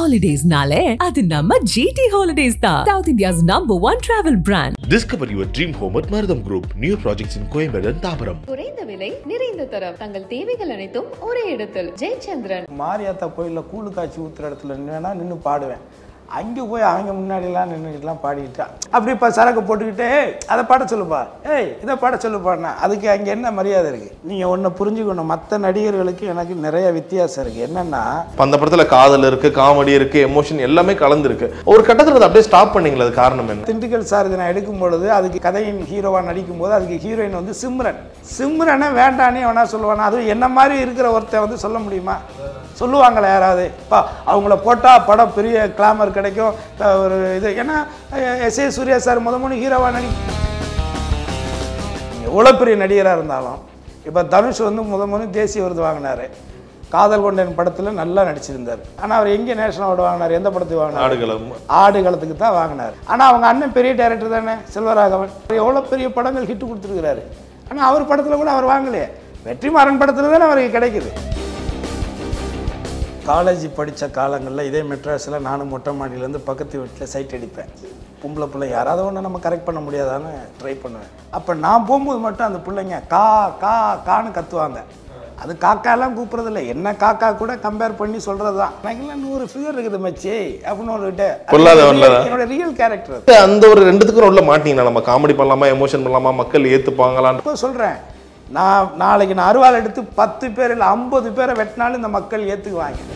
ஹாலிடேஸ்னாலே அது நம்ம ஜிடி ஹாலிடேஸ் தான் south India's number one travel brand Discover your dream home at Maradam Group. New projects in Coimbatore and Tabaram. குறைந்த விலை நிறைந்த தரம் தங்கள் தேவைகள் அனைத்தும் ஒரே இடத்தில் ஜெயச்சந்திரன் மாரியாத்தா கோயிலில் கூழு காய்ச்சி ஊற்றுற இடத்துல நின்னா நின்று பாடுவேன் அங்கே போய் அவங்க முன்னாடிலாம் நின்றுக்கிட்டுலாம் பாடிக்கிட்டா அப்படி இப்போ சரக்கு போட்டுக்கிட்டே "ஏய், அதை பாட சொல்லுப்பா ஏய் இதை பாட சொல்லுப்பாண்ணா அதுக்கு அங்கே என்ன மரியாதை இருக்குது நீங்கள் ஒன்று புரிஞ்சுக்கணும் மற்ற நடிகர்களுக்கு எனக்கு நிறைய வித்தியாசம் இருக்குது என்னென்னா இப்ப அந்த படத்துல காதல் இருக்கு காமெடி இருக்கு எமோஷன் எல்லாமே கலந்துருக்கு ஒரு கட்டத்துல அதை அப்படியே ஸ்டாப் பண்ணீங்களா அது காரணம் என்ன திண்டுக்கல் சார் இதை நான் எடுக்கும் பொழுது அதுக்கு கதையின் ஹீரோவாக நடிக்கும் போது அதுக்கு ஹீரோயின் வந்து சிம்ரன் சிம்ரனை வேண்டானே வேணா சொல்லுவானா அதுவும் என்ன மாதிரி இருக்கிற ஒருத்தன் வந்து சொல்ல முடியுமா சொல்லுவாங்களே யாராவது பா அவங்கள போட்டால் படம் பெரிய கிளாமர் கிடைக்கும் அஹ் ஒரு இது ஏன்னா எஸ் ஏ சூர்யா சார் முத மூணு ஹீரோவாக நடி எவ்வளோ பெரிய நடிகராக இருந்தாலும் இப்போ தனுஷ் வந்து முத மூணு தேசிய விருது வாங்கினார் காதல் கொண்டேன் படத்தில் நல்லா நடிச்சிருந்தார் ஆனால் அவர் எங்கே நேஷனல் அவார்டு வாங்கினார் எந்த படத்துக்கு வாங்கினார் ஆடுகளம் ஆடுகளத்துக்கு தான் வாங்கினார் ஆனால் அவங்க அண்ணன் பெரிய டைரக்டர் தானே செல்வராகவன் எவ்வளோ பெரிய படங்கள் ஹிட் கொடுத்துருக்கிறாரு ஆனால் அவர் படத்தில் கூட அவர் வாங்கலையே வெற்றிமாறன் படத்தில் தானே அவருக்கு கிடைக்குது காலேஜ் படித்த காலங்களில் இதே மெட்ராஸில் நானும் மொட்டை மாடியிலேருந்து பக்கத்து வீட்டில் சைட் அடிப்பேன் பொம்பளை பிள்ளை யாராவது ஒன்று நம்ம கரெக்ட் பண்ண முடியாதான்னு ட்ரை பண்ணுவேன் அப்போ நான் போகும்போது மட்டும் அந்த பிள்ளைங்க கா கா கான்னு கத்துவாங்க அது காக்காலாம் கூப்பிட்றதில்ல என்ன காக்கா கூட கம்பேர் பண்ணி சொல்கிறது தான் எனக்குலாம் நூறு ஃபிகர் இருக்குது மச்சி அப்படின்னு ஒரு விட்டு பொல்லாதவன்ல தான். என்னோட ரியல் கேரக்டர் அந்த ஒரு ரெண்டுத்துக்கும் உள்ள மாட்டீங்களா நம்ம காமெடி பண்ணலாமா எமோஷன் பண்ணலாமா மக்கள் ஏத்துப்பாங்களான்னு இப்போ சொல்கிறேன் நான் நாளைக்கு நான் அருவாள் எடுத்து பத்து பேர் இல்லை ஐம்பது பேரை வெட்டினாலும் இந்த மக்கள் ஏற்றுக்குவாங்க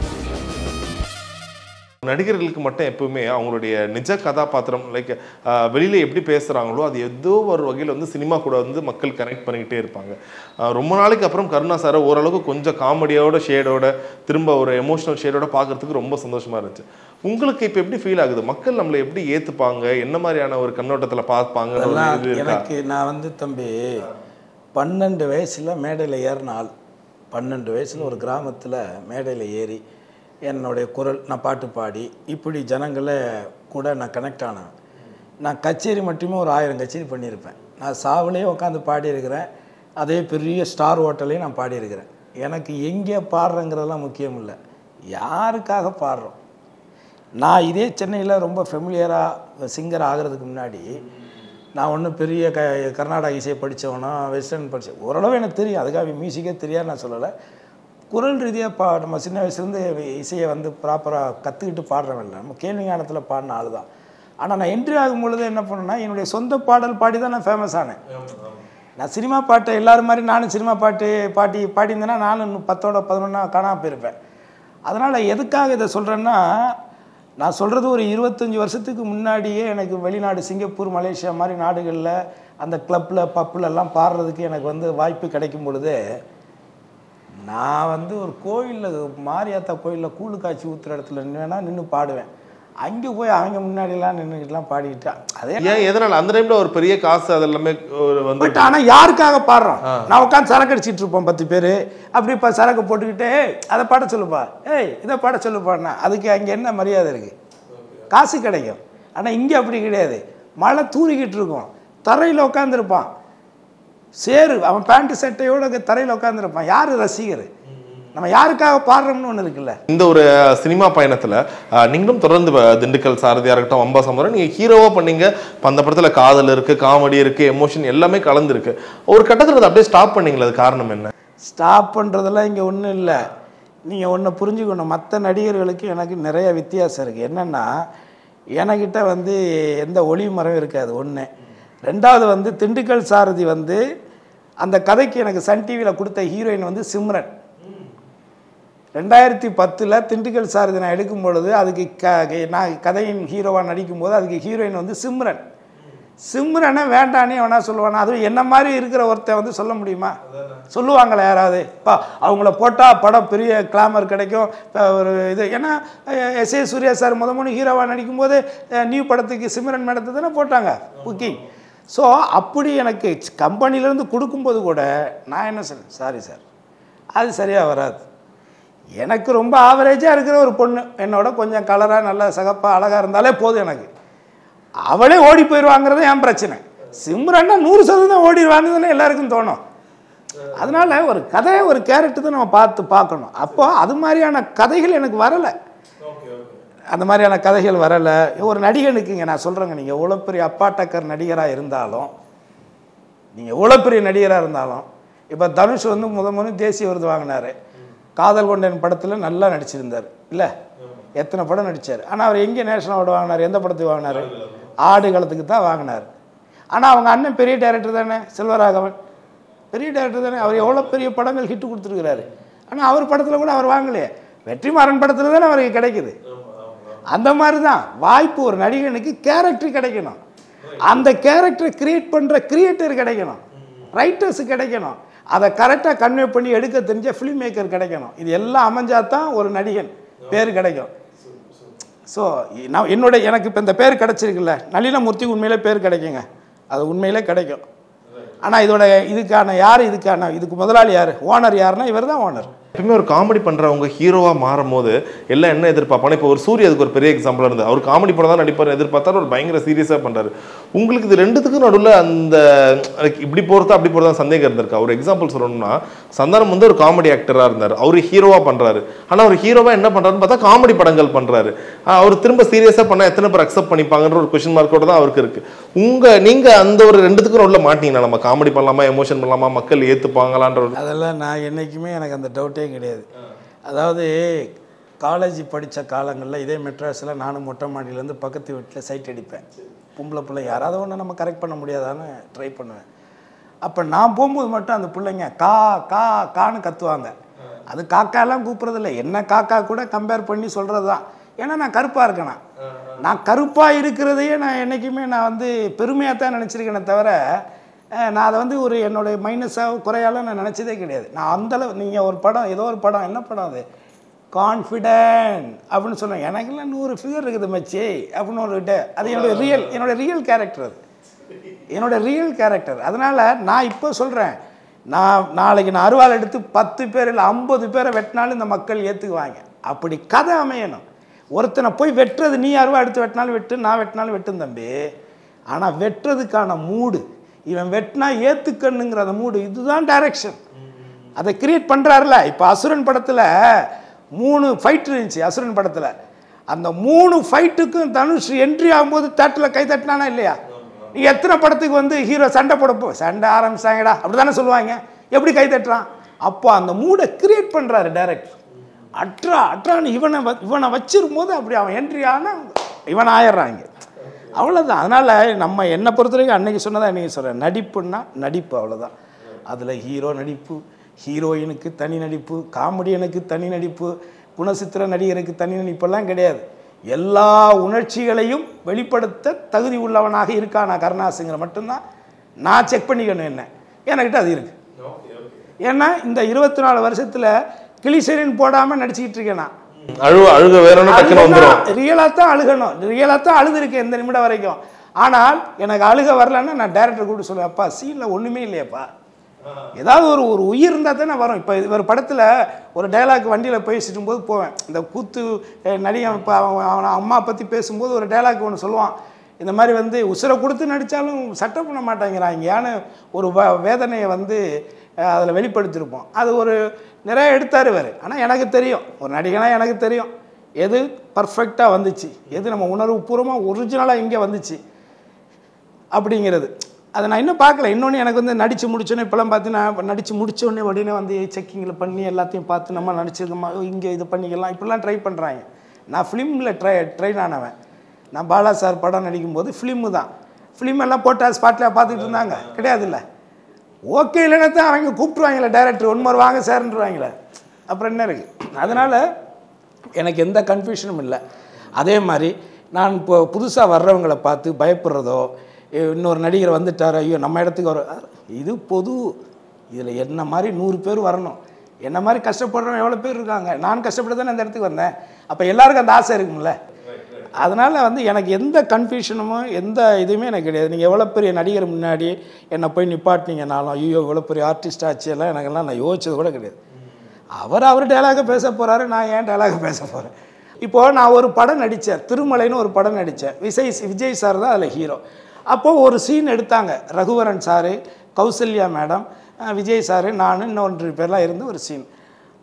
நடிகர்களுக்கு மட்டும் எப்பவுமே அவங்களுடைய நிஜ கதாபாத்திரம் லைக் வெளியில எப்படி பேசுறாங்களோ அது ஏதோ ஒரு வகையில் வந்து சினிமா கூட வந்து மக்கள் கனெக்ட் பண்ணிக்கிட்டே இருப்பாங்க அஹ் ரொம்ப நாளைக்கு அப்புறம் கருணா சாரை ஓரளவுக்கு கொஞ்சம் காமெடியோட ஷேடோட திரும்ப ஒரு எமோஷனல் ஷேடோட பார்க்கறதுக்கு ரொம்ப சந்தோஷமா இருந்துச்சு உங்களுக்கு இப்போ எப்படி ஃபீல் ஆகுது மக்கள் நம்மளை எப்படி ஏத்துப்பாங்க என்ன மாதிரியான ஒரு கண்ணோட்டத்துல பார்ப்பாங்க அதெல்லாம் இது இருக்கா எனக்கு நான் வந்து தம்பி பன்னெண்டு வயசில் மேடையில் ஏறின ஆள் பன்னெண்டு வயசில் ஒரு கிராமத்தில் மேடையில் ஏறி என்னுடைய குரல் நான் பாட்டு பாடி இப்படி ஜனங்களை கூட நான் கனெக்ட் ஆனேன் நான் கச்சேரி மட்டுமே ஒரு ஆயிரம் கச்சேரி பண்ணியிருப்பேன் நான் சாவுலேயே உட்காந்து பாடியிருக்கிறேன் அதே பெரிய ஸ்டார் ஹோட்டலையும் நான் பாடியிருக்கிறேன் எனக்கு எங்கே பாடுறேங்கிறதெல்லாம் முக்கியம் இல்லை யாருக்காக பாடுறோம் நான் இதே சென்னையில் ரொம்ப ஃபெமிலியராக சிங்கர் ஆகிறதுக்கு முன்னாடி நான் ஒன்றும் பெரிய க கர்நாடக இசையை படித்தவனோ வெஸ்டர்ன் படித்தேன் ஓரளவு எனக்கு தெரியும் அதுக்காக மியூசிக்கே தெரியாது நான் சொல்லலை குரல் ரீதியாக பா நம்ம சின்ன வயசுலேருந்து இசையை வந்து ப்ராப்பராக கற்றுக்கிட்டு பாடுறவன் இல்லை நம்ம கேள்வி ஞானத்தில் பாடின ஆள் தான் ஆனால் நான் என்ட்ரி ஆகும் பொழுது என்ன பண்ணேன்னா என்னுடைய சொந்த பாடல் பாடி தான் நான் ஃபேமஸ் ஆனேன் நான் சினிமா பாட்டை எல்லாரும் மாதிரி நானும் சினிமா பாட்டு பாட்டி பாடியிருந்தேன்னா நானும் இன்னும் பத்தோட பதினொன்றா காணாமல் போயிருப்பேன் அதனால் எதுக்காக இதை சொல்கிறேன்னா நான் சொல்கிறது ஒரு இருபத்தஞ்சி வருஷத்துக்கு முன்னாடியே எனக்கு வெளிநாடு சிங்கப்பூர் மலேசியா மாதிரி நாடுகளில் அந்த கிளப்பில் பப்பில் எல்லாம் பாடுறதுக்கு எனக்கு வந்து வாய்ப்பு கிடைக்கும் பொழுது நான் வந்து ஒரு கோயிலில் மாரியாத்தா கோயிலில் கூழு காய்ச்சி ஊற்றுற இடத்துல நின்னா நின்று பாடுவேன் அங்கே போய் அவங்க முன்னாடிலாம் நின்றுக்கிட்டுலாம் பாடிக்கிட்டான் அதே ஏன் எதனால அந்த டைம்ல ஒரு பெரிய காசு அது எல்லாமே ஒரு வந்து பட் ஆனால் யாருக்காக பாடுறோம் நான் உட்காந்து சரக்கு அடிச்சிட்டு இருப்போம் பத்து பேர் அப்படி இப்போ சரக்கு போட்டுக்கிட்டே "ஏய், அதை பாட சொல்லுப்பா ஏய் இதை பாட சொல்லுப்பாண்ணா அதுக்கு அங்கே என்ன மரியாதை இருக்குது காசு கிடைக்கும் ஆனால் இங்கே அப்படி கிடையாது மழை தூரிக்கிட்டு இருக்கும் தரையில் உட்காந்துருப்பான் சேரு அவன் பேண்ட் சட்டையோட தரையில் உட்காந்துருப்பான் யார் ரசிகர் நம்ம யாருக்காக பாடுறோம்னு ஒன்று இருக்குல்ல இந்த ஒரு சினிமா பயணத்துல அஹ், நீங்களும் தொடர்ந்து வ- திண்டுக்கல் சாரதியா இருக்கட்டும் அம்பா சம்பரம் நீங்க ஹீரோவா பண்ணீங்க இப்ப அந்த படத்துல காதல் இருக்கு காமெடி இருக்கு எமோஷன் எல்லாமே கலந்துருக்கு ஒரு கட்டத்துல அதை அப்படியே ஸ்டாப் பண்ணீங்களா அது காரணம் என்ன ஸ்டாப் பண்ணுறதெல்லாம் இங்கே ஒன்றும் இல்லை நீங்கள் ஒன்று புரிஞ்சுக்கணும் மற்ற நடிகர்களுக்கு எனக்கு நிறைய வித்தியாசம் இருக்குது என்னென்னா எனக்கிட்ட வந்து எந்த ஒளி மரம் இருக்காது ஒன்று ரெண்டாவது வந்து திண்டுக்கல் சாரதி வந்து அந்த கதைக்கு எனக்கு சன் டிவியில் கொடுத்த ஹீரோயின் வந்து சிம்ரன் ரெண்டாயிரத்தி பத்தில் திண்டுக்கல் சாரதி நான் எடுக்கும் பொழுது அதுக்கு க நான் கதையின் ஹீரோவாக நடிக்கும் போது அதுக்கு ஹீரோயின் வந்து சிம்ரன் சிம்ரனை வேண்டானே வேணா சொல்லுவானா அதுவும் என்ன மாதிரி இருக்கிற ஒருத்தன் வந்து சொல்ல முடியுமா சொல்லுவாங்களே யாராவது பா அவங்கள போட்டால் படம் பெரிய கிளாமர் கிடைக்கும் இப்ப ஒரு இது ஏன்னா எஸ் ஏ சூர்யா சார் முத மூணு ஹீரோவாக நடிக்கும்போது அஹ், நியூ படத்துக்கு சிம்ரன் மேடத்தை தானே போட்டாங்க புக்கிங் ஸோ அப்படி எனக்கு கம்பெனிலேருந்து கொடுக்கும்போது கூட நான் என்ன சொல்றேன் சாரி சார் அது சரியாக வராது எனக்கு ரொம்ப ஆவரேஜாக இருக்கிற ஒரு பொண்ணு என்னோட கொஞ்சம் கலராக நல்லா சகப்பாக அழகாக இருந்தாலே போதும் எனக்கு அவளே ஓடி போயிடுவாங்கிறது என் பிரச்சனை சிம்ரன்னா நூறு சதவீதம் ஓடிடுவான்னு தானே எல்லாருக்கும் தோணும் அதனால ஒரு கதை ஒரு கேரக்டர் தான் நம்ம பார்த்து பார்க்கணும் அப்போ அது மாதிரியான கதைகள் எனக்கு வரலை அந்த மாதிரியான கதைகள் வரலை ஒரு நடிகனுக்குங்க நான் சொல்கிறேங்க நீங்கள் எவ்வளோ பெரிய அப்பாட்டக்கர் நடிகராக இருந்தாலும் நீங்கள் எவ்வளோ பெரிய நடிகராக இருந்தாலும் இப்போ தனுஷ் வந்து முத முதல்ல தேசிய விருது வாங்கினார் காதல் கொண்டேன் படத்தில் நல்லா நடிச்சிருந்தார் இல்லை எத்தனை படம் நடித்தார் ஆனால் அவர் எங்கே நேஷனல் அவார்டு வாங்கினார் எந்த படத்துக்கு வாங்கினார் ஆடு காலத்துக்கு தான் வாங்கினார் ஆனால் அவங்க அண்ணன் பெரிய டைரக்டர் தானே செல்வராகவன் பெரிய டைரக்டர் தானே அவர் எவ்வளோ பெரிய படங்கள் ஹிட் கொடுத்துருக்கிறாரு ஆனால் அவர் படத்தில் கூட அவர் வாங்கலையே வெற்றிமாறன் படத்தில் தானே அவருக்கு கிடைக்குது அந்த மாதிரி தான் வாய்ப்பு ஒரு நடிகனுக்கு கேரக்டர் கிடைக்கணும் அந்த கேரக்டரை கிரியேட் பண்ணுற கிரியேட்டர் கிடைக்கணும் ரைட்டர்ஸ் கிடைக்கணும் அதை கரெக்டாக கன்வே பண்ணி எடுக்க தெரிஞ்ச ஃபிலிம் மேக்கர் கிடைக்கணும் இது எல்லாம் அமைஞ்சா தான் ஒரு நடிகன் பேர் கிடைக்கும் ஸோ நான் என்னோட எனக்கு இப்போ இந்த பேர் கிடச்சிருக்குல்ல நளினமூர்த்தி உண்மையிலே பேர் கிடைக்குங்க அது உண்மையிலே கிடைக்கும் ஆனால் இதோட இதுக்கான யார் இதுக்கான இதுக்கு முதலாளி யார் ஓனர் யாருன்னா இவர் தான் ஓனர் எப்பவுமே ஒரு காமெடி பண்றவங்க ஹீரோவா மாறும் போது எல்லாம் என்ன எதிர்பார்ப்பாங்க இப்போ ஒரு சூரிய அதுக்கு ஒரு பெரிய எக்ஸாம்பிள் இருந்தது அவர் காமெடி படம் தான் நடிப்பார் எதிர்பார்த்தாரு ஒரு பயங்கர சீரியஸா பண்றாரு உங்களுக்கு இது ரெண்டுத்துக்கும் நடுவில் அந்த like இப்படி போறதா அப்படி போறதா சந்தேகம் இருந்திருக்கா ஒரு எக்ஸாம்பிள் சொல்லணும்னா சந்தானம் வந்து ஒரு காமெடி ஆக்டரா இருந்தார் அவர் ஹீரோவா பண்றாரு ஆனா அவர் ஹீரோவா என்ன பண்றாருன்னு பார்த்தா காமெடி படங்கள் பண்றாரு ஆஹ் அவர் திரும்ப சீரியஸா பண்ணா எத்தனை பேர் அக்செப்ட் பண்ணிப்பாங்கன்ற ஒரு கொஸ்டின் மார்க்கோட தான் அவருக்கு இருக்கு உங்க நீங்க அந்த ஒரு ரெண்டுத்துக்கும் நடுவில் மாட்டீங்களா நம்ம காமெடி பண்ணலாமா எமோஷன் பண்ணலாமா மக்கள் ஏத்துப்பாங்களான்ற ஒரு அதெல்லாம் நான் என்றைக்குமே எனக்கு அந்த டவுட்டே கிடையாது அதாவது காலேஜ் படித்த காலங்களில் இதே மெட்ராஸில் நானும் மொட்டை மாடியிலேருந்து பக்கத்து வீட்டில் சைட் அடிப்பேன் பொம்பளை பிள்ளை யாராவது ஒன்று நம்ம கரெக்ட் பண்ண முடியாதான்னு ட்ரை பண்ணுவேன் அப்போ நான் போகும்போது மட்டும் அந்த பிள்ளைங்க கா கா கான்னு கத்துவாங்க அது காக்காலாம் கூப்பிட்றதில்ல என்ன காக்கா கூட கம்பேர் பண்ணி சொல்கிறது தான் ஏன்னா நான் கருப்பாக இருக்கேனா நான் கருப்பாக இருக்கிறதையே நான் என்றைக்குமே நான் வந்து பெருமையாக தான் நினச்சிருக்கேனே தவிர அஹ், நான் அதை வந்து ஒரு என்னுடைய மைனஸாக குறையால நான் நினச்சதே கிடையாது நான் அந்தளவு நீங்கள் ஒரு படம் ஏதோ ஒரு படம் என்ன படம் அது கான்ஃபிடென்ட் அப்படின்னு சொன்னேன் எனக்கெல்லாம் நூறு ஃபிகர் இருக்குது மச்சி அப்படின்னு ஒரு இது. அது என்னுடைய ரியல் என்னோட ரியல் கேரக்டர் அது என்னோட ரியல் கேரக்டர் அதனால் நான் இப்போ சொல்கிறேன் நான் நாளைக்கு நான் அருவாள் எடுத்து பத்து பேர் இல்லை ஐம்பது பேரை வெட்டினாலும் இந்த மக்கள் ஏற்றுக்குவாங்க அப்படி கதை அமையணும் ஒருத்தனை போய் வெட்டுறது நீ அருவா எடுத்து வெட்டினாலும் வெட்டு நான் வெட்டினாலும் வெட்டும் தம்பி ஆனால் வெட்டுறதுக்கான மூடு இவன் வெட்டினா ஏற்றுக்கணுங்கிற அந்த மூடு இதுதான் டைரக்ஷன் அதை கிரியேட் பண்ணுறாருல இப்போ அசுரன் படத்தில் மூணு ஃபைட் இருந்துச்சு அசுரன் படத்தில் அந்த மூணு ஃபைட்டுக்கும் தனுஷ் என்ட்ரி ஆகும்போது தேட்டரில் கை தட்டினானா இல்லையா நீ எத்தனை படத்துக்கு வந்து ஹீரோ சண்டை போடப்போ சண்டை ஆரம்பிச்சாங்கடா அப்படி தானே சொல்லுவாங்க எப்படி கை தட்டுறான் அப்போ அந்த மூடை கிரியேட் பண்ணுறாரு டைரக்டர் அட்ரா அட்ரான்னு இவனை வ- இவனை வச்சிருக்கும்போது அப்படி அவன் என்ட்ரி ஆனால் இவன் ஆயிடுறாங்க அவ்வளோதான் அதனால் நம்ம என்னை பொறுத்த வரைக்கும் அன்னைக்கு சொன்னதா நீங்கள் சொல்கிறேன் நடிப்புன்னா நடிப்பு அவ்வளோதான் அதில் ஹீரோ நடிப்பு ஹீரோயினுக்கு தனி நடிப்பு காமெடியனுக்கு தனி நடிப்பு குணசித்திர நடிகருக்கு தனி நடிப்பெல்லாம் கிடையாது எல்லா உணர்ச்சிகளையும் வெளிப்படுத்த தகுதி உள்ளவனாக இருக்கானா கருணாசுங்கிற மட்டும்தான் நான் செக் பண்ணிக்கணும் என்ன என்கிட்ட அது இருக்குது ஏன்னா இந்த இருபத்தி நாலு வருஷத்தில் கிளிசரின் போடாமல் நடிச்சுக்கிட்டு இருக்கேன் நான் அழுவ அழுக வேணும்னு டக்குன்னு வந்துடும் ரியலாக தான் அழுகணும் ரியலாக தான் அழுதுருக்கேன் இந்த நிமிடம் வரைக்கும் ஆனால் எனக்கு அழுக வரலன்னா நான் டேரக்டர் கூப்பிட்டு சொல்லுவேன் அப்பா சீனில் ஒன்றுமே இல்லையாப்பா ஏதாவது ஒரு ஒரு உயிர் இருந்தால் தானே வரும் இப்போ ஒரு படத்தில் ஒரு டைலாக் வண்டியில் பேசிட்டு போது போவேன் இந்த கூத்து அஹ், நடிகன் இப்போ அவன் அவன் அம்மா பற்றி பேசும்போது ஒரு டைலாக் ஒன்று சொல்லுவான் இந்த மாதிரி வந்து உசுரை கொடுத்து நடித்தாலும் சட்டம் பண்ண மாட்டேங்கிறாங்கன்னு ஒரு வ வேதனையை வந்து அதில் வெளிப்படுத்தியிருப்போம் அது ஒரு நிறைய எடுத்தார் இவர் ஆனால் எனக்கு தெரியும் ஒரு நடிகனாக எனக்கு தெரியும் எது பர்ஃபெக்டாக வந்துச்சு எது நம்ம உணர்வு பூர்வமாக ஒரிஜினலாக இங்கே வந்துச்சு அப்படிங்கிறது அதை நான் இன்னும் பார்க்கல இன்னொன்று எனக்கு வந்து நடித்து முடிச்சோன்னே இப்போலாம் பார்த்தீங்கன்னா நடித்து முடிச்ச உடனே உடனே வந்து செக்கிங்கில் பண்ணி எல்லாத்தையும் பார்த்து நம்ம நடிச்சிருக்கோமா இங்கே இது பண்ணிக்கலாம் இப்படிலாம் ட்ரை பண்ணுறாங்க நான் ஃபிலிமில் ட்ரை ட்ரெயின் ஆனவன் நான் பாலா சார் படம் நடிக்கும்போது ஃபிலிமு தான் ஃபிலிம் எல்லாம் போட்டால் ஸ்பாட்டில் பார்த்துக்கிட்டு இருந்தாங்க கிடையாதுல்ல ஓகே இல்லைன்னா தான் அவங்க கூப்பிட்டுருவாங்களே டேரக்டர் ஒன் மாதிரி வாங்க சார்ன்றுவாங்களே அப்புறம் என்ன இருக்குது அதனால் எனக்கு எந்த கன்ஃபியூஷனும் இல்லை அதே மாதிரி நான் இப்போ புதுசாக வர்றவங்களை பார்த்து பயப்படுறதோ ஏ, இன்னொரு நடிகர் வந்துட்டார் ஐயோ நம்ம இடத்துக்கு வர இது பொது இதில் என்ன மாதிரி நூறு பேர் வரணும் என்ன மாதிரி கஷ்டப்படுறவங்க எவ்வளோ பேர் இருக்காங்க நான் கஷ்டப்பட்டு தானே அந்த இடத்துக்கு வந்தேன் அப்போ எல்லாருக்கும் அந்த ஆசை இருக்கும்ல அதனால் வந்து எனக்கு எந்த கன்ஃபியூஷனுமோ எந்த இதுவுமே எனக்கு கிடையாது நீங்கள் எவ்வளோ பெரிய நடிகர் முன்னாடி என்னை போய் நிப்பாட்டினீங்கனாலும் ஐயோ இவ்வளோ பெரிய ஆர்டிஸ்ட் ஆச்சு எல்லாம் எனக்கெல்லாம் நான் யோசிச்சது கூட கிடையாது அவர் அவர் டைலாக பேச போகிறாரு நான் ஏன் டைலாக பேச போகிறேன் இப்போது நான் ஒரு படம் நடித்தேன் திருமலைன்னு ஒரு படம் நடித்தேன் விஜய் விஜய் சார் தான் அதில் ஹீரோ அப்போது ஒரு சீன் எடுத்தாங்க ரகுவரன் சாரு கௌசல்யா மேடம் அஹ், விஜய் சாரு நான் இன்னொன்று பேர்லாம் இருந்து ஒரு சீன்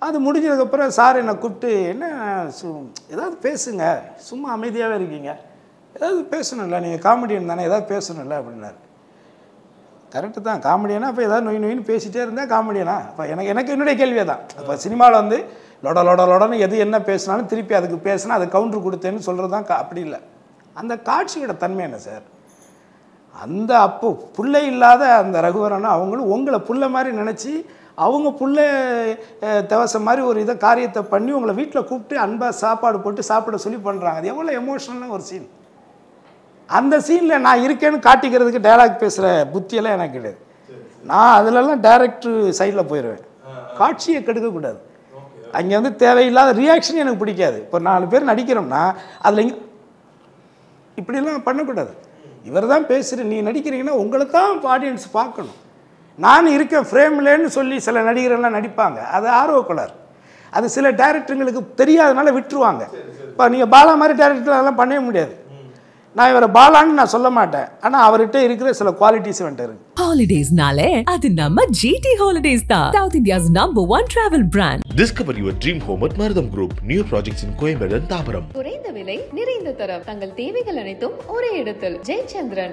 அது முடிஞ்சதுக்கப்புறம் சார் என்னை கூப்பிட்டு என்ன சு ஏதாவது பேசுங்க சும்மா அமைதியாகவே இருக்கீங்க ஏதாவது பேசணும்ல நீங்கள் காமெடியன் தானே ஏதாவது பேசணும்ல அப்படின்னாரு கரெக்டு தான் காமெடியனா அப்போ ஏதாவது நொய் நொயின்னு பேசிட்டே இருந்தால் காமெடியனா அப்போ எனக்கு எனக்கு என்னுடைய கேள்வியே தான் அப்போ சினிமாவில் வந்து லொட லொட லொடன்னு எது என்ன பேசினாலும் திருப்பி அதுக்கு பேசினா அது கவுண்டர் கொடுத்தேன்னு சொல்கிறது தான் கா- அப்படி இல்லை அந்த காட்சியோட தன்மை என்ன சார் அந்த அப்போ புள்ளை இல்லாத அந்த ரகுவரனை அவங்களும் உங்களை புள்ள மாதிரி நினச்சி அவங்க புள்ள அஹ், தவசம் மாதிரி ஒரு இதை காரியத்தை பண்ணி உங்களை வீட்டில் கூப்பிட்டு அன்பாக சாப்பாடு போட்டு சாப்பிட சொல்லி பண்ணுறாங்க அது எவ்வளோ எமோஷனலான ஒரு சீன் அந்த சீனில் நான் இருக்கேன்னு காட்டிக்கிறதுக்கு டைலாக் பேசுகிற புத்தியெல்லாம் எனக்கு கிடையாது நான் அதிலெல்லாம் டேரக்டர் சைடில் போயிடுவேன் காட்சியை கெடுக்கக்கூடாது அங்கே வந்து தேவையில்லாத ரியாக்ஷன் எனக்கு பிடிக்காது இப்போ நாலு பேர் நடிக்கிறோம்னா அதில் இங்க இப்படிலாம் பண்ணக்கூடாது இவர் தான் பேசுகிற நீ நடிக்கிறீங்கன்னா உங்களை தான் ஆடியன்ஸ் பார்க்கணும் நான் இருக்கேன் ஃப்ரேம்லேன்னு சொல்லி சில நடிகர்கள்லாம் நடிப்பாங்க அது ஆர்வக்குளர் அது சில டேரக்டருங்களுக்கு தெரியாதனால விட்டுருவாங்க இப்போ நீங்கள் பாலா மாதிரி டேரக்டர் அதெல்லாம் பண்ணவே முடியாது நான் இவரை பாலான்னு நான் சொல்ல மாட்டேன் ஆனால் அவர்கிட்ட இருக்கிற சில குவாலிட்டிஸ் வந்துட்டு இருக்கு Holidays nale, அது நம்ம GT Holidays தான். South India's number one travel brand. Discover your dream home at Maradam Group. New projects in Coimbatore and Tabaram. குறைந்த விலை நிறைந்த தரம் தங்கள் தேவைகள் அனைத்தும் ஒரே இடத்தில் ஜெயச்சந்திரன்